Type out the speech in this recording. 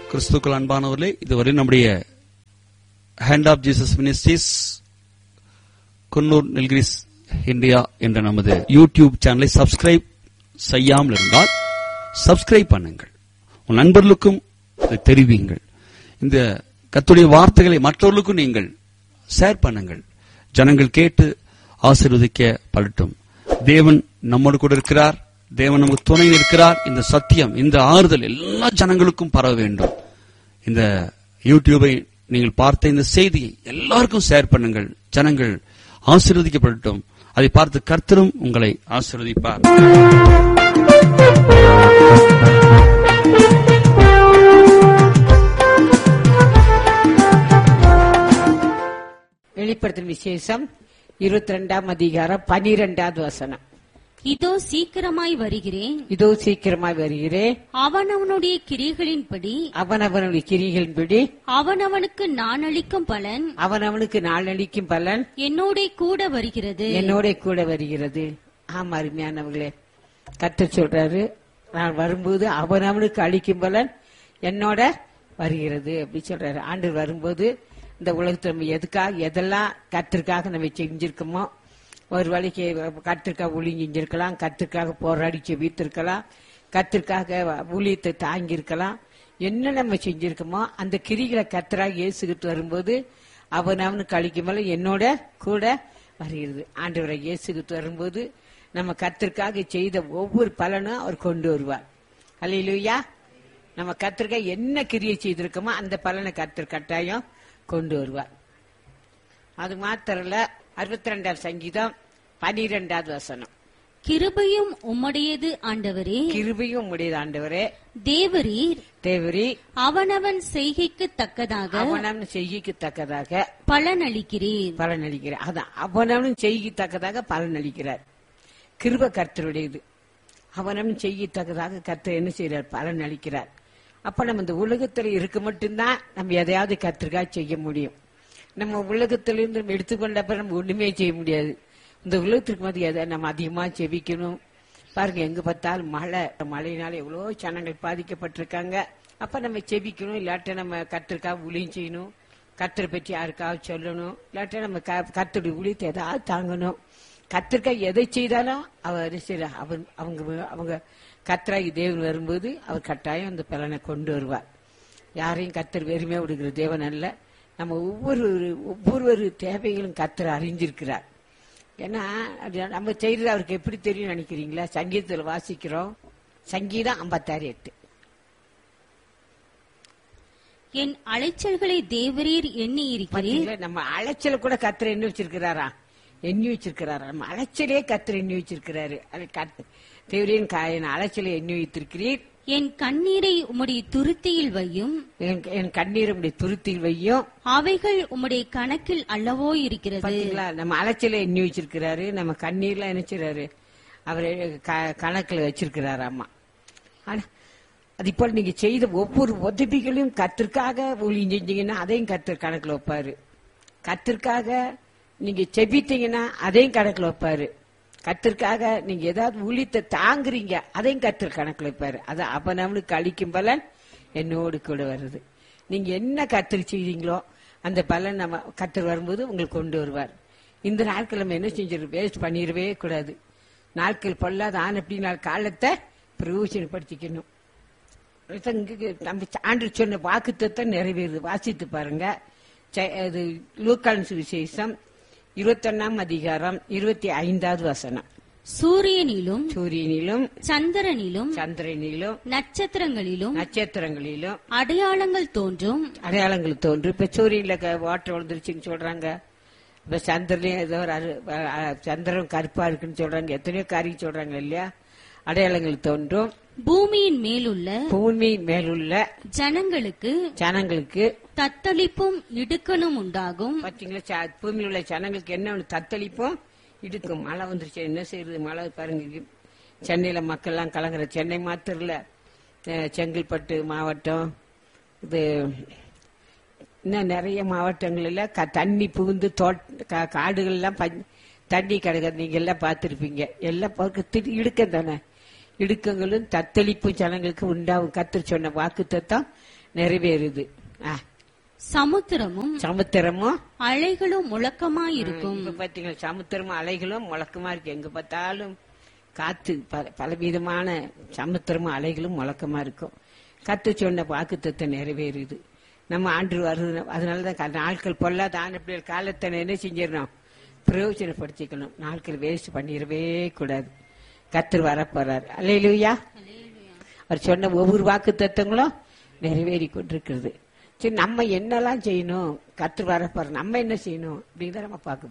கிறிஸ்துக்கள் அன்பானவர்களே இதுவரை நம்முடைய hand of Jesus ministries Coonoor Nilgiris India என்ற நமது யூடியூப் சேனலை சப்ஸ்கிரைப் செய்யாமல் இருந்தால் சப்ஸ்கிரைப் பண்ணுங்கள் உன் நண்பர்களுக்கும் இதை தெரிவிங்கள் இந்த கத்துடைய வார்த்தைகளை மற்றவர்களுக்கும் நீங்கள் ஷேர் பண்ணுங்கள் ஜனங்கள் கேட்டு ஆசீர்வதிக்க படட்டும் தேவன் நம்மோடு கூட இருக்கிறார் தேவன் நமக்கு துணை இருக்கிறார் இந்த சத்தியம் இந்த ஆறுதல் எல்லா ஜனங்களுக்கும் பரவ வேண்டும் இந்த யூடியூபை நீங்கள் பார்த்த இந்த செய்தியை எல்லாருக்கும் ஷேர் பண்ணுங்கள் ஜனங்கள் ஆசீர்வதிக்கப்படட்டும் அதை பார்த்து கர்த்தரும் உங்களை ஆசீர்வதிப்பார் வெளிப்படுத்தும் விசேஷம் இருபத்தி ரெண்டாம் அதிகாரம் பனிரெண்டாவது வசனம் இதோ சீக்கிரமாய் வருகிறேன் இதோ சீக்கிரமாய் வருகிறேன் அவனவனுடைய கிரிகளின்படி அவனவனுடைய கிரிகளின்படி அவனவனுக்கு நான் அளிக்கும் பலன் அவனவனுக்கு நாளளிக்கும் பலன் என்னோட கூட வருகிறது என்னோட கூட வருகிறது ஆமா அருமையானவர்களே கத்த சொல்றாரு நான் வரும்போது அவனவனுக்கு அளிக்கும் பலன் என்னோட வருகிறது அப்படி சொல்றாரு ஆண்டு வரும்போது இந்த உலகத்துல நம்ம எதுக்காக எதெல்லாம் கத்திற்காக நம்ம செஞ்சிருக்கோமோ ஒரு வழிக்கு கத்திற்காக ஊழி செஞ்சிருக்கலாம் கத்திற்காக போராடி செவித்திருக்கலாம் கத்திற்காக ஊழியத்தை தாங்கியிருக்கலாம் என்ன நம்ம செஞ்சிருக்கோமோ அந்த கிரிகளை கத்தராக இயேசுகிட்டு வரும்போது அவன் அவனுக்கு அளிக்கும் போல என்னோட கூட வருகிறது ஆண்டவரை இயேசுகிட்டு வரும்போது நம்ம கத்திற்காக செய்த ஒவ்வொரு பலனும் அவர் கொண்டு வருவார் அல்லையா நம்ம கத்திற்காக என்ன கிரியை செய்திருக்கோமோ அந்த பலனை கத்தர் கட்டாயம் கொண்டு வருவார் அது மாத்திரல அறுபத்தி ரெண்டாவது சங்கீதம் பனிரெண்டாவது வசனம் கிருபையும் உம்முடையது ஆண்டவரே கிருபையும் உடையது ஆண்டவரே தேவரீர் தேவரி அவனவன் செய்கைக்கு தக்கதாக அவனவன் செய்கைக்கு தக்கதாக பலன் அளிக்கிறீர் பலன் அளிக்கிறார் அதான் அவனவனும் செய்யத்தக்கதாக பலன் அளிக்கிறார் கிருப கர்த்தருடையது அவனவன் செய்யத்தக்கதாக கர்த்தர் என்ன செய்யறார் பலன் அளிக்கிறார் அப்ப நம்ம இந்த உலகத்துல இருக்க மட்டும்தான் நம்ம எதையாவது கத்திற்காக செய்ய முடியும் நம்ம உலகத்திலிருந்து நம்ம எடுத்துக்கொண்டப்ப நம்ம ஒண்ணுமே செய்ய முடியாது இந்த உலகத்திற்கு மத்திய எதை நம்ம அதிகமா செவிக்கணும் பாருங்க எங்க பார்த்தாலும் மழை மழையினால எவ்வளவோ ஜனங்கள் பாதிக்கப்பட்டிருக்காங்க அப்ப நம்ம செபிக்கணும் இல்லாட்ட நம்ம கத்திற்காக ஊழியம் செய்யணும் கத்தரை பற்றி யாருக்காவது சொல்லணும் இல்லாட்ட நம்ம கத்தருடைய ஊழியத்தை ஏதாவது தாங்கணும் கத்திற்காக எதை செய்தாலும் அவர் சரி அவன் அவங்க அவங்க கத்தராகி தேவன் வரும்போது அவர் கட்டாயம் அந்த பலனை கொண்டு வருவார் யாரையும் கத்தர் வெறுமையா விடுகிற தேவன் அல்ல நம்ம ஒவ்வொரு ஒவ்வொரு தேவைகளும் கத்தர் அறிஞ்சிருக்கிறார் ஏன்னா அது நம்ம செய்யறது அவருக்கு எப்படி தெரியும் நினைக்கிறீங்களா சங்கீதத்தில் வாசிக்கிறோம் சங்கீதம் ஐம்பத்தாறு எட்டு என் அலைச்சல்களை தேவரீர் எண்ணி இருக்கிறீர் பாத்தீங்களா, நம்ம அலைச்சல கூட கத்தர் எண்ணி வச்சிருக்கிறாரா எண்ணி வச்சிருக்கிறாரா நம்ம அலைச்சலே கத்தர் எண்ணி வச்சிருக்கிறாரு அது கத்- தேவரின் காயின் அலைச்சலை எண்ணி வைத்திருக்கிறீர் என் கண்ணீரை உம்முடைய துருத்தியில் வையும் என் என் கண்ணீர் உடைய துருத்தில் வையும் அவைகள் உம்முடைய கணக்கில் அல்லவோ இருக்கிறது பாத்தீங்களா நம்ம அலைச்சலை எண்ணி வச்சிருக்கிறாரு நம்ம கண்ணீர்லாம் நினைச்சிறாரு அவரு க- கணக்குல வச்சிருக்கிறாரு அம்மா ஆனா அது இப்போ நீங்க செய்த ஒவ்வொரு உதவிகளையும் கத்திற்காக ஊழியம் செஞ்சீங்கன்னா அதையும் கத்தர் கணக்குல வைப்பாரு கத்திற்காக நீங்க செபித்தீங்கன்னா அதையும் கணக்குல வைப்பாரு கத்திற்காக நீங்க ஏதாவது ஊழியத்தை தாங்குறீங்க அதையும் கத்தர் கணக்குல வைப்பாரு அது அப்ப நம்மளுக்கு அளிக்கும் பலன் என்னோடு கூட வருது நீங்க என்ன கத்தர் செய்றீங்களோ அந்த பலன் நம்ம கத்தர் வரும்போது உங்களுக்கு கொண்டு வருவார் இந்த நாட்கள் நம்ம என்ன செஞ்சிரு வேஸ்ட் பண்ணிடவே கூடாது நாட்கள் பொல்லாத ஆன அப்படி நாள் காலத்தை பிரயோஜனப்படுத்திக்கணும் அதான் இங்க நம்ம ஆண்டு சொன்ன வாக்குத்தத்தை நிறைவேறுது வாசித்து பாருங்க ச- அது லூக்கான் சுவிசேஷம் இருபத்தொன்னாம் அதிகாரம் இருபத்தி ஐந்தாவது வசனம் சூரியனிலும் சூரியனிலும் சந்திரனிலும் சந்திரனிலும் நட்சத்திரங்களிலும் நட்சத்திரங்களிலும் அடையாளங்கள் தோன்றும் அடையாளங்கள் தோன்றும் இப்ப சூரியன்ல க- வாட்டர் விழுந்துருச்சுன்னு சொல்றாங்க இப்ப சந்திரனையும் ஏதோ ஒரு அரு- அ- அ- சந்திரன் கருப்பா இருக்குன்னு சொல்றாங்க எத்தனையோ காரியம் சொல்றாங்க இல்லையா அடையாளங்கள் தோன்றும் பூமியின் மேலுள்ள பூமியின் மேலுள்ள ஜனங்களுக்கு ஜனங்களுக்கு தத்தளிப்பும் இடுக்கணும் உண்டாகும் பாத்தீங்களா ச- பூமியில் உள்ள ஜனங்களுக்கு என்ன ஒண்ணு தத்தளிப்பும் இடுக்கும் மழை வந்துருச்சு என்ன செய்யறது மழை பாருங்க இங்க சென்னையில மக்கள் எல்லாம் கலங்குற சென்னை மாத்திரம் இல்ல அஹ், செங்கல்பட்டு மாவட்டம் இது இன்னும் நிறைய மாவட்டங்கள்ல க- தண்ணி புகுந்து தோட் கா- காடுகள்லாம் பஞ்- தண்ணி கிடக்குது நீங்க எல்லாம் பார்த்திருப்பீங்க எல்லாம் பார்க்க இடுக்கம் தானே இடுக்கங்களும் தத்தளிப்பும் ஜனங்களுக்கு உண்டாகும் கத்தர் சொன்ன வாக்கு தத்தம் நிறைவேறுது ஆ, சமுத்திரமும் சமுத்திரமும் அலைகளும் முழக்கமாயிருக்கும் இப்ப பாத்தீங்களா சமுத்திரமும் அலைகளும் முழக்கமா இருக்கு எங்க பார்த்தாலும் காத்து பல பலவிதமான சமுத்திரமும் அலைகளும் முழக்கமா இருக்கும் கத்து சொன்ன வாக்குத்தத்தை நிறைவேறுது நம்ம ஆண்டு வருது அதனாலதான் க- நாட்கள் பொல்லாத ஆண்டு காலத்தை என்ன செஞ்சிடணும் பிரயோஜனப்படுத்திக்கணும் நாட்கள் வேஸ்ட் பண்ணிடவே கூடாது கத்தர் வரப்போறார் அல்லையிலுயா அவர் சொன்ன ஒவ்வொரு வாக்கு தத்துவங்களும் நிறைவேறி கொண்டிருக்கிறது சரி நம்ம என்னெல்லாம் செய்யணும் கத்து வரப்போற நம்ம என்ன செய்யணும் அப்படிங்கிறத நம்ம பார்க்க